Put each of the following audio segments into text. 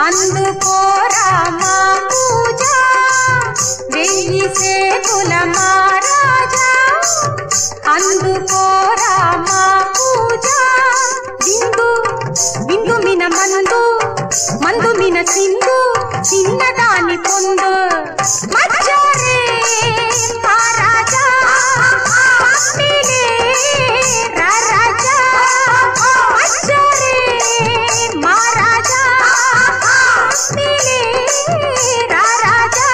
అందుకోరా మా పూజ వెయ్యి సేతుల మహారాజా అందుకోరా మా పూజ విందు విందు మిన మందు మందు మిన సింధు చిన్నదాని పొందు మచ్చారే మహారాజా పంపిలే రారాజా మచ్చారే మహారాజా పంపిలే రారాజా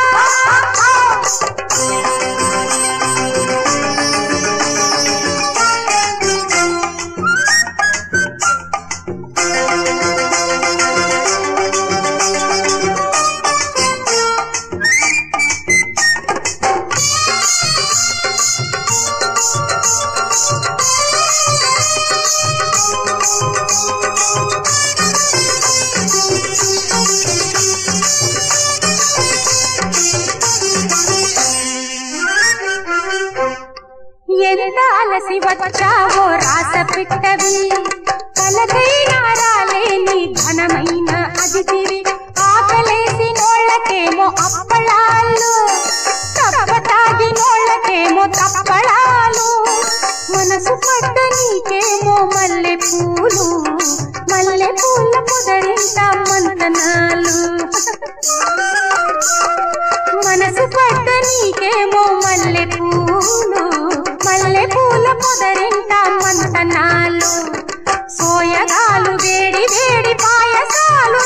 ఎంత అలసి వచ్చావో రాస పిట్టవి కలకైనా రాలేని ఘనమైన అతిథివి ఆకలేసి నోళ్ళకేమో అప్పళాలు తప్ప తాగి నోళ్ళకేమో తప్పళాలు మనసు పడ్డ నీకేమో మల్లె పూలు మల్లె పూల పొదరింట మంతనాలు మనసు పడ్డ నీకేమో మల్లె పూలు మల్లె పూల పొదరింట మంతనాలు సోయగాలు వేడి వేడి పాయసాలు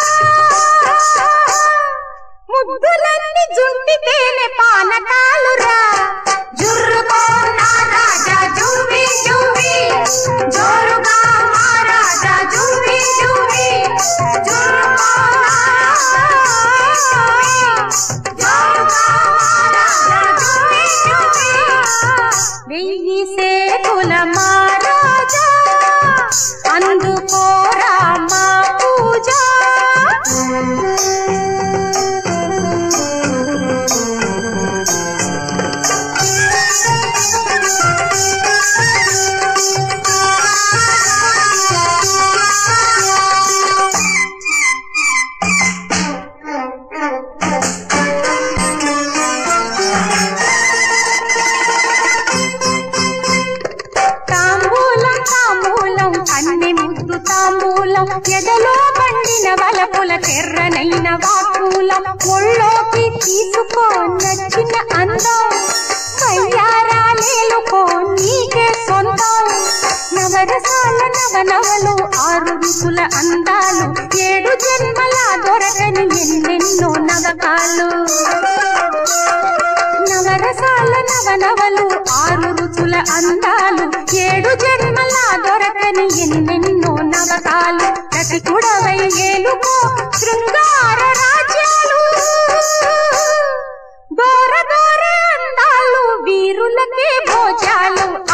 ముద్దులన్నీ జుంటి తేనె పానకాలురా జుర్రుకో నా రాజా జువ్వి జువ్వి జోరుగా మా రాజా జువ్వి జువ్వి జుర్రుకో నా జోరుగా మా రాజా జువ్వి జువ్వి వెయ్యి సేతుల మహారాజా అందుకోరా మా పూజ తాంబూలం తాంబూలం అన్ని ముద్దు తాంబూలం ఎదలో పండిన వలపుల తెర్రనైన వాకులం ఒళ్ళోకి తీసుకో నచ్చిన అందం వయ్యారాలేలుకో నీకే సొంతం నవరసాల నవనవలు ఆరు రుచుల అందాలు ఏడు జన్మల దొరకని ఎన్నెన్నో నవకాలు నవరసాల నవనవలు ఆరు రుచుల అందాలు ఏడు జన్మల దొరకని ఎన్నెన్నో నవకాలు ప్రతి కుడవై ఏలుకో శృంగార రాజ్యాలు దూర దూర అందాలు వీరులకే భోజాలు